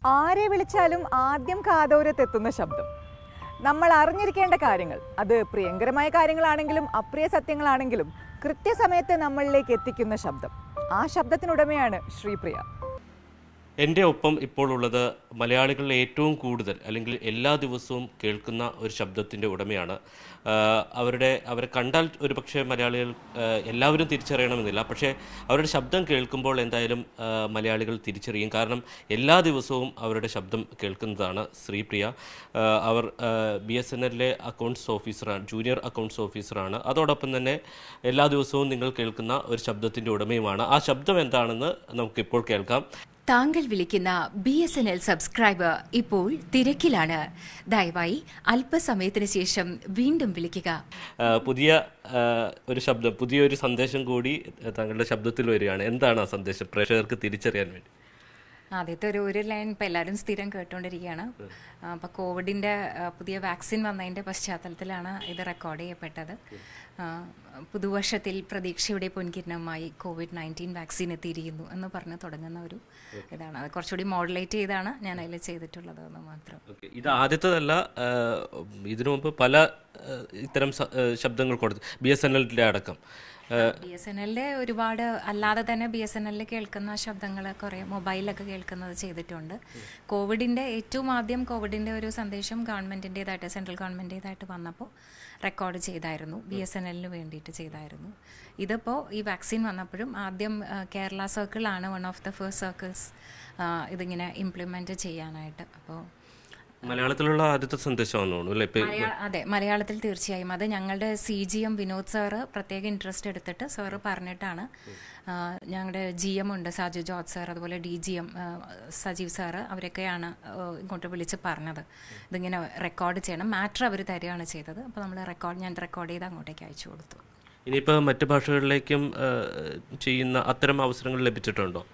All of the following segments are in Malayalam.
ആരെ വിളിച്ചാലും ആദ്യം കാതോരത്തെത്തുന്ന ശബ്ദം നമ്മൾ അറിഞ്ഞിരിക്കേണ്ട കാര്യങ്ങൾ അത് പ്രിയങ്കരമായ കാര്യങ്ങളാണെങ്കിലും അപ്രിയ സത്യങ്ങളാണെങ്കിലും കൃത്യസമയത്ത് നമ്മളിലേക്ക് എത്തിക്കുന്ന ശബ്ദം ആ ശബ്ദത്തിനുടമയാണ് ശ്രീപ്രിയ എൻ്റെ ഒപ്പം ഇപ്പോൾ ഉള്ളത് മലയാളികളിൽ ഏറ്റവും കൂടുതൽ അല്ലെങ്കിൽ എല്ലാ ദിവസവും കേൾക്കുന്ന ഒരു ശബ്ദത്തിൻ്റെ ഉടമയാണ് ആഹ് അവരുടെ അവരെ കണ്ടാൽ ഒരു പക്ഷേ മലയാളികൾ ആഹ് എല്ലാവരും തിരിച്ചറിയണമെന്നില്ല പക്ഷേ അവരുടെ ശബ്ദം കേൾക്കുമ്പോൾ എന്തായാലും ആഹ് മലയാളികൾ തിരിച്ചറിയും കാരണം എല്ലാ ദിവസവും അവരുടെ ശബ്ദം കേൾക്കുന്നതാണ് ശ്രീപ്രിയ ആഹ് അവർ ബി എസ് എൻ എല്ലിലെ അക്കൗണ്ട്സ് ഓഫീസറാണ് ജൂനിയർ അക്കൗണ്ട്സ് ഓഫീസറാണ് അതോടൊപ്പം തന്നെ എല്ലാ ദിവസവും നിങ്ങൾ കേൾക്കുന്ന ഒരു ശബ്ദത്തിൻ്റെ ഉടമയുമാണ് ആ ശബ്ദം എന്താണെന്ന് നമുക്കിപ്പോൾ കേൾക്കാം താങ്കൾ വിളിക്കുന്ന B S N L subscriber ഇപ്പോൾ തിരക്കിലാണ് ദയവായി അല്പസമയത്തിന് ശേഷം വീണ്ടും വിളിക്കുക ആ, പുതിയ ആ, ഒരു ശബ്ദം പുതിയൊരു സന്ദേശം കൂടി താങ്കളുടെ ശബ്ദത്തിൽ വരികയാണ് എന്താണ് ആ സന്ദേശം പ്രേക്ഷകർക്ക് തിരിച്ചറിയാൻ വേണ്ടി ആദ്യത്തെ ഒരു ഒരു ലൈൻ ഇപ്പം എല്ലാവരും സ്ഥിരം കേട്ടുകൊണ്ടിരിക്കുകയാണ് അപ്പോൾ കോവിഡിൻ്റെ പുതിയ വാക്സിൻ വന്നതിൻ്റെ പശ്ചാത്തലത്തിലാണ് ഇത് റെക്കോർഡ് ചെയ്യപ്പെട്ടത് ആ, പുതുവർഷത്തിൽ പ്രതീക്ഷയുടെ പൊൻകിരണമായി കോവിഡ് നയൻറ്റീൻ വാക്സിൻ എത്തിയിരിക്കുന്നു എന്ന് പറഞ്ഞ് തുടങ്ങുന്ന ഒരു ഇതാണ് അത് കുറച്ചുകൂടി മോഡുലേറ്റ് ചെയ്താണ് ഞാൻ അതിൽ ചെയ്തിട്ടുള്ളത് എന്ന് മാത്രം ഓക്കെ ഇത് ആദ്യത്തേതല്ല ആ, ഇതിനു മുമ്പ് പല ആ, ഇത്തരം സ- ആ, ശബ്ദങ്ങൾ കൊടുത്തു ബി എസ് എൻ എല്ലിൻ്റെ അടക്കം ആ, ബി എസ് എൻ എല്ലിലെ ഒരുപാട് അല്ലാതെ തന്നെ ബി എസ് എൻ എല്ലിൽ കേൾക്കുന്ന ശബ്ദങ്ങൾ കുറേ മൊബൈലൊക്കെ കേൾക്കുന്നത് ചെയ്തിട്ടുണ്ട് കോവിഡിൻ്റെ ഏറ്റവും ആദ്യം കോവിഡിൻ്റെ ഒരു സന്ദേശം ഗവൺമെൻറ്റിൻ്റെതായിട്ട് സെൻട്രൽ ഗവൺമെൻറ്റേതായിട്ട് വന്നപ്പോൾ റെക്കോർഡ് ചെയ്തായിരുന്നു ബി എസ് എൻ എല്ലിന് വേണ്ടിയിട്ട് ചെയ്തായിരുന്നു ഇതിപ്പോൾ ഈ വാക്സിൻ വന്നപ്പോഴും ആദ്യം ആ, കേരള സർക്കിളാണ് one of the first circles ഇതിങ്ങനെ ഇംപ്ലിമെൻറ്റ് ചെയ്യാനായിട്ട് അപ്പോൾ മലയാളത്തിലുള്ള ആദ്യത്തെ സന്ദേശമാണെന്ന് തോന്നുന്നു അല്ലേ ഇപ്പം മലയാ- അതെ മലയാളത്തിൽ തീർച്ചയായും അത് ഞങ്ങളുടെ C G M Vinod sir പ്രത്യേക ഇൻട്രസ്റ്റ് എടുത്തിട്ട് സാറ് പറഞ്ഞിട്ടാണ് ആ, ഞങ്ങളുടെ ജി എം ഉണ്ട് സാജു ജോർജ് സാർ അതുപോലെ D G M Sajeev sir അവരൊക്കെയാണ് ആ, ഇങ്ങോട്ട് വിളിച്ച് പറഞ്ഞത് ഇതിങ്ങനെ റെക്കോർഡ് ചെയ്യണം മാറ്റർ അവർ തരികയാണ് ചെയ്തത് അപ്പോൾ നമ്മൾ റെക്കോർഡ് ഞാൻ റെക്കോർഡ് ചെയ്ത് അങ്ങോട്ടേക്ക് അയച്ചു കൊടുത്തു ഇനിയിപ്പോൾ മറ്റ് ഭാഷകളിലേക്കും ആ, ചെയ്യുന്ന അത്തരം അവസരങ്ങൾ ലഭിച്ചിട്ടുണ്ടോ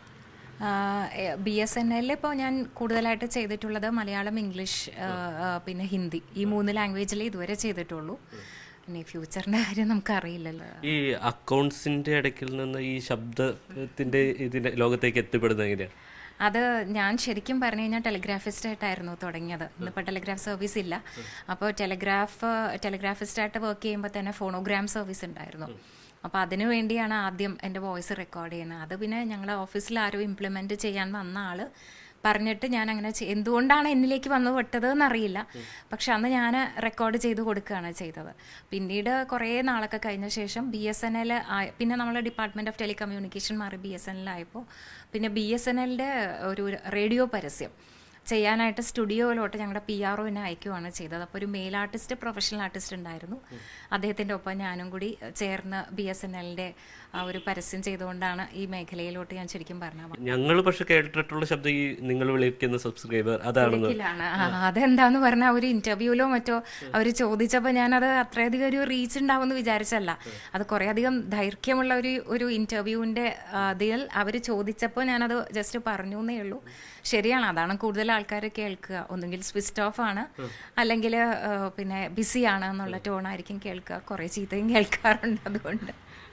ബി എസ് എൻ എല്ലിൽ ഇപ്പോൾ ഞാൻ കൂടുതലായിട്ട് ചെയ്തിട്ടുള്ളത് മലയാളം ഇംഗ്ലീഷ് ആ, ആ, പിന്നെ ഹിന്ദി ഈ മൂന്ന് ലാംഗ്വേജിലേ ഇതുവരെ ചെയ്തിട്ടുള്ളൂ ഇനി ഫ്യൂച്ചറിൻ്റെ കാര്യം നമുക്കറിയില്ലല്ലോ ഈ അക്കൗണ്ട്സിന്റെ ഇടയ്ക്കിൽ നിന്ന് ഈ ശബ്ദത്തിന്റെ ഇതിന്റെ ലോകത്തേക്ക് എത്തിപ്പെടുന്നത് എങ്ങനെയാണ് അത് ഞാൻ ശരിക്കും പറഞ്ഞു കഴിഞ്ഞാൽ ടെലിഗ്രാഫിസ്റ്റ് ആയിട്ടായിരുന്നു തുടങ്ങിയത് ഇന്നിപ്പോൾ ടെലിഗ്രാഫ് സർവീസ് ഇല്ല അപ്പോൾ ടെലിഗ്രാഫ് ടെലിഗ്രാഫിസ്റ്റായിട്ട് വർക്ക് ചെയ്യുമ്പോൾ തന്നെ ഫോണോഗ്രാം സർവീസ് ഉണ്ടായിരുന്നു അപ്പോൾ അതിനു വേണ്ടിയാണ് ആദ്യം എൻ്റെ വോയിസ് റെക്കോർഡ് ചെയ്യുന്നത് അത് പിന്നെ ഞങ്ങളെ ഓഫീസിൽ ആരും ഇംപ്ലിമെൻറ്റ് ചെയ്യാൻ വന്ന ആൾ പറഞ്ഞിട്ട് ഞാൻ അങ്ങനെ ചെയ്- എന്തുകൊണ്ടാണ് എന്നിലേക്ക് വന്നു വിട്ടത് എന്നറിയില്ല പക്ഷെ അന്ന് ഞാൻ റെക്കോർഡ് ചെയ്ത് കൊടുക്കുകയാണ് ചെയ്തത് പിന്നീട് കുറേ നാളൊക്കെ കഴിഞ്ഞ ശേഷം ബി എസ് എൻ എൽ പിന്നെ നമ്മൾ ഡിപ്പാർട്ട്മെൻറ്റ് ഓഫ് ടെലികമ്മ്യൂണിക്കേഷൻ മാറി ബി എസ് എൻ എൽ ആയപ്പോൾ പിന്നെ ബി എസ് എൻ എല്ലിൻ്റെ ഒരു റേഡിയോ പരസ്യം ചെയ്യാനായിട്ട് സ്റ്റുഡിയോയിലോട്ട് ഞങ്ങളുടെ പി ആർ ഒനെ അയക്കുകയാണ് ചെയ്തത് അപ്പോൾ ഒരു മെയിൽ ആർട്ടിസ്റ്റ് പ്രൊഫഷണൽ ആർട്ടിസ്റ്റ് ഉണ്ടായിരുന്നു അദ്ദേഹത്തിൻ്റെ ഒപ്പം ഞാനും കൂടി ചേർന്ന് ബി എസ് എൻ എല്ലിൻ്റെ ആ ഒരു പരസ്യം ചെയ്തുകൊണ്ടാണ് ഈ മേഖലയിലോട്ട് ഞാൻ ശരിക്കും പറഞ്ഞത് ഞങ്ങൾ പക്ഷെ കേട്ടിട്ടുള്ള ശബ്ദം ഈ നിങ്ങൾ വിളിക്കുന്ന സബ്സ്ക്രൈബർ അതാണെന്ന് തിരക്കിലാണ് ആ, അതെന്താന്ന് പറഞ്ഞാൽ ഒരു ഇന്റർവ്യൂലോ മറ്റോ അവർ ചോദിച്ചപ്പോൾ ഞാനത് അത്രയധികം ഒരു റീച്ച് ഉണ്ടാവുമെന്ന് വിചാരിച്ചല്ല അത് കുറേ അധികം ദൈർഘ്യമുള്ള ഒരു ഒരു ഇന്റർവ്യൂവിന്റെ അതിൽ അവർ ചോദിച്ചപ്പോൾ ഞാനത് ജസ്റ്റ് പറഞ്ഞു എന്നേ ഉള്ളൂ ശരിയാണ് അതാണ് കൂടുതൽ ആൾക്കാർ കേൾക്കുക ഒന്നുകിൽ സ്വിച്ച് ഓഫ് ആണ് അല്ലെങ്കിൽ പിന്നെ ബിസി ആണ് എന്നുള്ള ടോണായിരിക്കും കേൾക്കുക കുറേ ചീത്തയും കേൾക്കാറുണ്ട് അതുകൊണ്ട്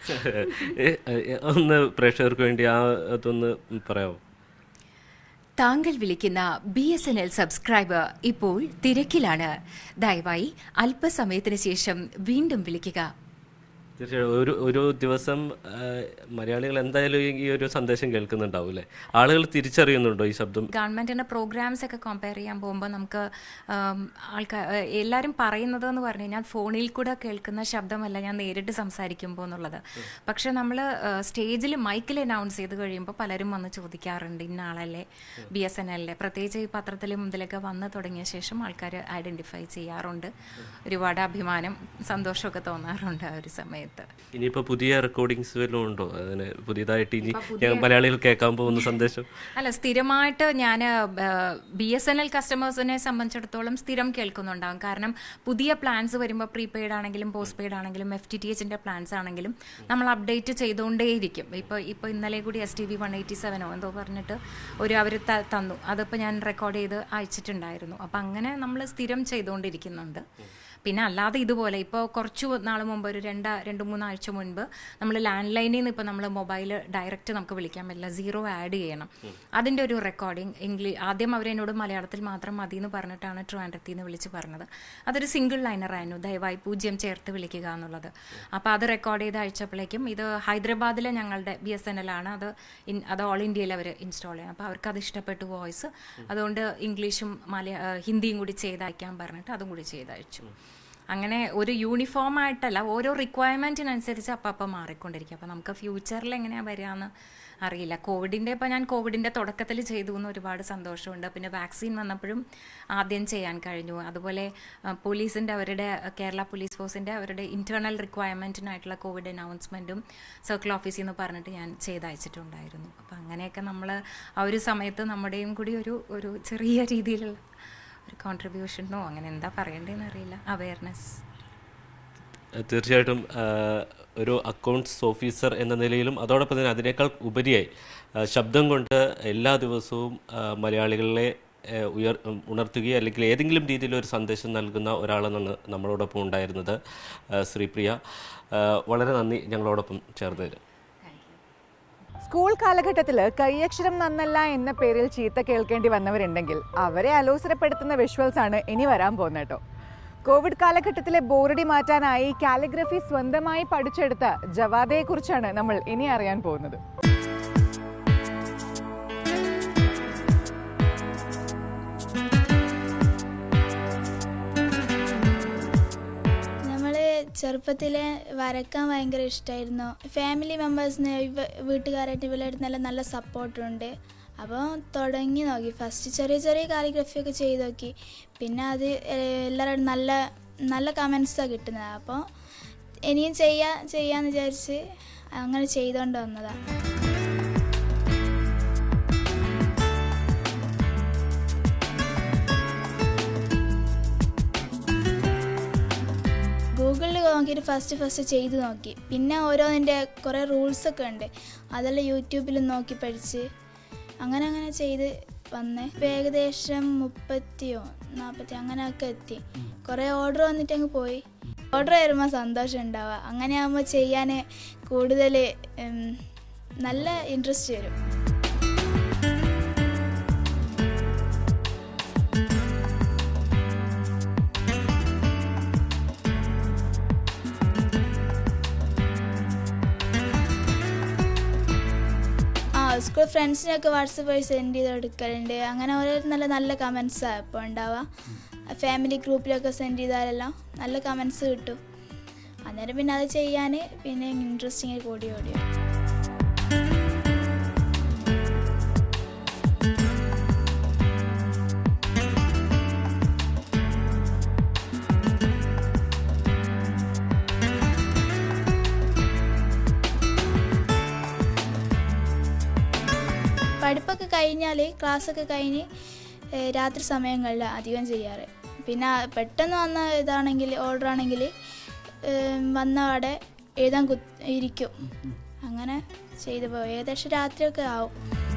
ഏ, ഏ, ഒന്ന് പ്രേക്ഷകർക്ക് വേണ്ടി ആ അതൊന്ന് പറയാമോ താങ്കൾ വിളിക്കുന്ന B S N L subscriber ഇപ്പോൾ തിരക്കിലാണ് ദയവായി അല്പസമയത്തിന് ശേഷം വീണ്ടും വിളിക്കുക തീർച്ചയായും ഒരു ഒരു ദിവസം ആ, മലയാളികൾ എന്തായാലും ഈ- ഈ ഒരു സന്ദേശം കേൾക്കുന്നുണ്ടാവും അല്ലേ ആളുകൾ തിരിച്ചറിയുന്നുണ്ടോ ഈ ശബ്ദം ഗവൺമെന്റിന്റെ പ്രോഗ്രാംസ് ഒക്കെ കമ്പയർ ചെയ്യാൻ പോകുമ്പോൾ നമുക്ക് ആൾക്കാർ എല്ലാവരും പറയുന്നത് എന്ന് പറഞ്ഞു കഴിഞ്ഞാൽ ഫോണിൽ കൂടെ കേൾക്കുന്ന ശബ്ദമല്ല ഞാൻ നേരിട്ട് സംസാരിക്കുമ്പോൾ എന്നുള്ളത് പക്ഷെ നമ്മൾ സ്റ്റേജിൽ മൈക്കിൽ അനൗൺസ് ചെയ്ത് കഴിയുമ്പോൾ പലരും വന്ന് ചോദിക്കാറുണ്ട് ഇന്ന ആളല്ലേ ബി എസ് എൻ എല്ലിലെ പ്രത്യേകിച്ച് ഈ പത്രത്തിലും ഇതിലൊക്കെ വന്ന് തുടങ്ങിയ ശേഷം ആൾക്കാർ ഐഡന്റിഫൈ ചെയ്യാറുണ്ട് ഒരുപാട് അഭിമാനം സന്തോഷമൊക്കെ തോന്നാറുണ്ട് ആ ഒരു സമയത്ത് ഇനിയിപ്പോ പുതിയ റെക്കോർഡിങ്സ് വല്ലതും ഉണ്ടോ അതിന് പുതിയതായിട്ട് ഇനി ഞങ്ങൾ മലയാളികൾ കേൾക്കാൻ പോകുന്ന സന്ദേശം അല്ല സ്ഥിരമായിട്ട് ഞാൻ ബി എസ് എൻ എൽ കസ്റ്റമേഴ്സിനെ സംബന്ധിച്ചിടത്തോളം സ്ഥിരം കേൾക്കുന്നുണ്ടാകും കാരണം പുതിയ പ്ലാൻസ് വരുമ്പോൾ പ്രീപെയ്ഡ് ആണെങ്കിലും പോസ്റ്റ് പെയ്ഡ് ആണെങ്കിലും എഫ് ടി ടി എച്ചിൻ്റെ പ്ലാൻസ് ആണെങ്കിലും നമ്മൾ അപ്ഡേറ്റ് ചെയ്തുകൊണ്ടേയിരിക്കും ഇപ്പോൾ ഇപ്പോൾ ഇന്നലെ കൂടി S T V one eighty സെവനോ എന്തോ പറഞ്ഞിട്ട് ഒരു അവർ തന്നു അതിപ്പോൾ ഞാൻ റെക്കോർഡ് ചെയ്ത് അയച്ചിട്ടുണ്ടായിരുന്നു അപ്പം അങ്ങനെ നമ്മൾ സ്ഥിരം ചെയ്തുകൊണ്ടിരിക്കുന്നുണ്ട് പിന്നെ അല്ലാതെ ഇതുപോലെ ഇപ്പോൾ കുറച്ച് നാൾ മുമ്പ് ഒരു രണ്ട് രണ്ട് മൂന്നാഴ്ച മുൻപ് നമ്മൾ ലാൻഡ് ലൈനിൽ നിന്ന് ഇപ്പോൾ നമ്മൾ മൊബൈൽ ഡയറക്റ്റ് നമുക്ക് വിളിക്കാൻ പറ്റില്ല സീറോ ആഡ് ചെയ്യണം അതിൻ്റെ ഒരു റെക്കോർഡിംഗ് ഇംഗ്ലീഷ് ആദ്യം അവരെന്നോട് മലയാളത്തിൽ മാത്രം മതി എന്ന് പറഞ്ഞിട്ടാണ് ട്രിവാൻഡ്രത്തിൽ നിന്ന് വിളിച്ച് പറഞ്ഞത് അതൊരു സിംഗിൾ ലൈനറായിരുന്നു ദയവായി പൂജ്യം ചേർത്ത് വിളിക്കുക എന്നുള്ളത് അപ്പോൾ അത് റെക്കോർഡ് ചെയ്ത് അയച്ചപ്പോഴേക്കും ഇത് ഹൈദരാബാദിലെ ഞങ്ങളുടെ ബി എസ് എൻ എൽ ആണ് അത് ഇൻ അത് ഓൾ ഇന്ത്യയിൽ അവർ ഇൻസ്റ്റാൾ ചെയ്യാം അപ്പോൾ അവർക്ക് അത് ഇഷ്ടപ്പെട്ടു വോയിസ് അതുകൊണ്ട് ഇംഗ്ലീഷും മലയാ ഏഹ് ഹിന്ദിയും കൂടി ചെയ്ത് അയക്കാൻ പറഞ്ഞിട്ട് അതും കൂടി ചെയ്തയച്ചു അങ്ങനെ ഒരു യൂണിഫോം ആയിട്ടല്ല ഓരോ റിക്വയർമെൻറ്റിനനുസരിച്ച് അപ്പം അപ്പം മാറിക്കൊണ്ടിരിക്കും അപ്പോൾ നമുക്ക് ഫ്യൂച്ചറിൽ എങ്ങനെയാണ് വരികയെന്ന് അറിയില്ല കോവിഡിൻ്റെ ഇപ്പോൾ ഞാൻ കോവിഡിൻ്റെ തുടക്കത്തിൽ ചെയ്തു എന്ന് ഒരുപാട് സന്തോഷമുണ്ട് പിന്നെ വാക്സിൻ വന്നപ്പോഴും ആദ്യം ചെയ്യാൻ കഴിഞ്ഞു അതുപോലെ പോലീസിൻ്റെ അവരുടെ അഹ്, കേരള പോലീസ് ഫോഴ്സിൻ്റെ അവരുടെ ഇൻറ്റേർണൽ റിക്വയർമെൻറ്റിനായിട്ടുള്ള കോവിഡ് അനൗൺസ്മെൻറ്റും സർക്കിൾ ഓഫീസിൽ നിന്ന് പറഞ്ഞിട്ട് ഞാൻ ചെയ്തയച്ചിട്ടുണ്ടായിരുന്നു അപ്പോൾ അങ്ങനെയൊക്കെ നമ്മൾ ആ ഒരു സമയത്ത് നമ്മുടെയും കൂടി ഒരു ഒരു ചെറിയ രീതിയിലുള്ള ഒരു കോൺട്രിബ്യൂഷനോ അങ്ങനെ എന്താ പറയേണ്ടതെന്ന് അറിയില്ല അവയർനെസ് തീർച്ചയായിട്ടും ആ, ഒരു അക്കൗണ്ട്സ് ഓഫീസർ എന്ന നിലയിലും അതോടൊപ്പം തന്നെ അതിനേക്കാൾ ഉപരിയായി ആ, ശബ്ദം കൊണ്ട് എല്ലാ ദിവസവും ആ, മലയാളികളെ ആ, ഉയർ ഉണർത്തുകയോ അല്ലെങ്കിൽ ഏതെങ്കിലും രീതിയിൽ ഒരു സന്ദേശം നൽകുന്ന ഒരാളെന്നാണ് നമ്മളോടൊപ്പം ഉണ്ടായിരുന്നത് ആ, ശ്രീപ്രിയ ആ, വളരെ നന്ദി ഞങ്ങളോടൊപ്പം ചേർന്നതിന് സ്കൂൾ കാലഘട്ടത്തിൽ കൈയക്ഷരം നന്നല്ല എന്ന പേരിൽ ചീത്ത കേൾക്കേണ്ടി വന്നവരുണ്ടെങ്കിൽ അവരെ അലോസരപ്പെടുത്തുന്ന വിഷ്വൽസ് ആണ് ഇനി വരാൻ പോകുന്നത് കേട്ടോ കോവിഡ് കാലഘട്ടത്തിലെ ബോറടി മാറ്റാനായി കാലിഗ്രഫി സ്വന്തമായി പഠിച്ചെടുത്ത ജവാദയെക്കുറിച്ചാണ് നമ്മൾ ഇനി അറിയാൻ പോകുന്നത് നമ്മൾ ചെറുപ്പത്തിലെ വരക്കാൻ ഭയങ്കര ഇഷ്ടമായിരുന്നു ഫാമിലി മെമ്പേഴ്സിന് വീട്ടുകാരായിട്ട് ഇവരുടെ നല്ല നല്ല സപ്പോർട്ടുണ്ട് അപ്പോൾ തുടങ്ങി നോക്കി ഫസ്റ്റ് ചെറിയ ചെറിയ കാലിഗ്രഫി ഒക്കെ ചെയ്ത് നോക്കി പിന്നെ അത് എല്ലാവരും നല്ല നല്ല കമൻസാണ് കിട്ടുന്നത് അപ്പോൾ ഇനിയും ചെയ്യാ ചെയ്യാന്ന് വിചാരിച്ച് അങ്ങനെ ചെയ്തുകൊണ്ട് വന്നതാണ് ഗൂഗിളിൽ നോക്കിയിട്ട് ഫസ്റ്റ് ഫസ്റ്റ് ചെയ്ത് നോക്കി പിന്നെ ഓരോന്നിൻ്റെ കുറേ റൂൾസൊക്കെ ഉണ്ട് അതെല്ലാം യൂട്യൂബിൽ നോക്കി പഠിച്ച് അങ്ങനെ അങ്ങനെ ചെയ്ത് വന്ന് ഇപ്പം ഏകദേശം മുപ്പത്തിയോ നാൽപ്പത്തി അങ്ങനെയൊക്കെ എത്തി കുറേ ഓർഡർ വന്നിട്ട് അങ്ങ് പോയി ഓർഡർ വരുമ്പോൾ സന്തോഷം ഉണ്ടാവുക അങ്ങനെ ആകുമ്പോൾ ചെയ്യാൻ കൂടുതൽ ഉം, നല്ല ഇൻട്രസ്റ്റ് വരും ആ സ്കൂൾ ഫ്രണ്ട്സിനൊക്കെ വാട്സപ്പ് വഴി സെൻഡ് ചെയ്ത് കൊടുക്കലുണ്ട് അങ്ങനെ ഓരോ നല്ല നല്ല കമൻസാണ് ഇപ്പോൾ ഉണ്ടാവുക ഫാമിലി ഗ്രൂപ്പിലൊക്കെ സെൻഡ് ചെയ്താലെല്ലാം നല്ല കമൻസ് കിട്ടും അന്നേരം പിന്നെ അത് ചെയ്യാൻ പിന്നെ ഇൻട്രസ്റ്റിങ് കൂടി ഓടി വരും. പഠിപ്പൊക്കെ കഴിഞ്ഞാൽ ക്ലാസ്സൊക്കെ കഴിഞ്ഞ് ഏഹ് രാത്രി സമയങ്ങളിൽ അധികം ചെയ്യാറ് പിന്നെ പെട്ടെന്ന് വന്ന ഇതാണെങ്കിൽ ഓർഡർ ആണെങ്കിൽ വന്ന അവിടെ എഴുതാൻ കുത്ത് ഇരിക്കും അങ്ങനെ ചെയ്തു പോകും ഏകദേശം രാത്രിയൊക്കെ ആവും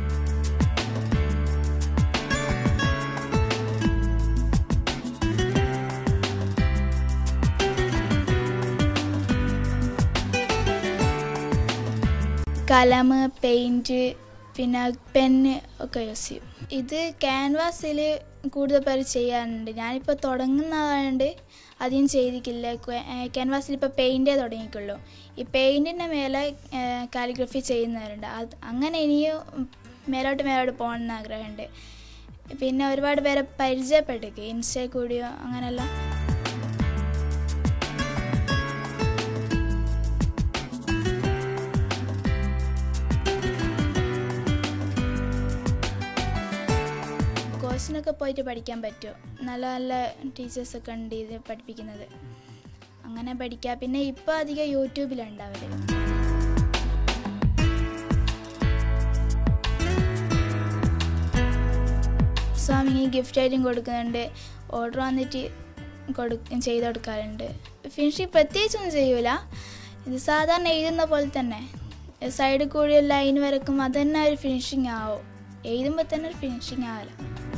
കലം പെയിൻറ്റ് പിന്നെ പെന്ന് ഒക്കെ യൂസ് ചെയ്യും ഇത് ക്യാൻവാസിൽ കൂടുതൽ പേര് ചെയ്യാറുണ്ട് ഞാനിപ്പോൾ തുടങ്ങുന്നതായതുകൊണ്ട് അധികം ചെയ്തിട്ടില്ല ക്യാൻവാസിൽ ഇപ്പോൾ പെയിൻറ്റേ തുടങ്ങിക്കുള്ളൂ ഈ പെയിൻറ്റിൻ്റെ മേലെ കാലിഗ്രഫി ചെയ്യുന്നവരുണ്ട് അത് അങ്ങനെ ഇനിയും മേലോട്ട് മേലോട്ട് പോകണമെന്ന് ആഗ്രഹമുണ്ട് പിന്നെ ഒരുപാട് പേരെ പരിചയപ്പെട്ടേക്ക് ഇൻസ്റ്റയിൽ കൂടിയോ അങ്ങനെല്ലാം കോഴ്സിനൊക്കെ പോയിട്ട് പഠിക്കാൻ പറ്റുമോ നല്ല നല്ല ടീച്ചേഴ്സൊക്കെ ഉണ്ട് ഇത് പഠിപ്പിക്കുന്നത് അങ്ങനെ പഠിക്കുക പിന്നെ ഇപ്പോൾ അധികം യൂട്യൂബിലുണ്ടാവല് സ്വാമിക്ക് ഗിഫ്റ്റ് ആയിട്ടും കൊടുക്കുന്നുണ്ട് ഓർഡർ വന്നിട്ട് കൊടുക്കും ചെയ്ത് കൊടുക്കാറുണ്ട് ഫിനിഷിങ് പ്രത്യേകിച്ചൊന്നും ചെയ്യൂല ഇത് സാധാരണ എഴുതുന്ന പോലെ തന്നെ സൈഡിൽ കൂടി ലൈൻ വരക്കും അത് തന്നെ ഒരു ഫിനിഷിങ് ആവും എഴുതുമ്പോൾ തന്നെ ഒരു ഫിനിഷിങ് ആവില്ല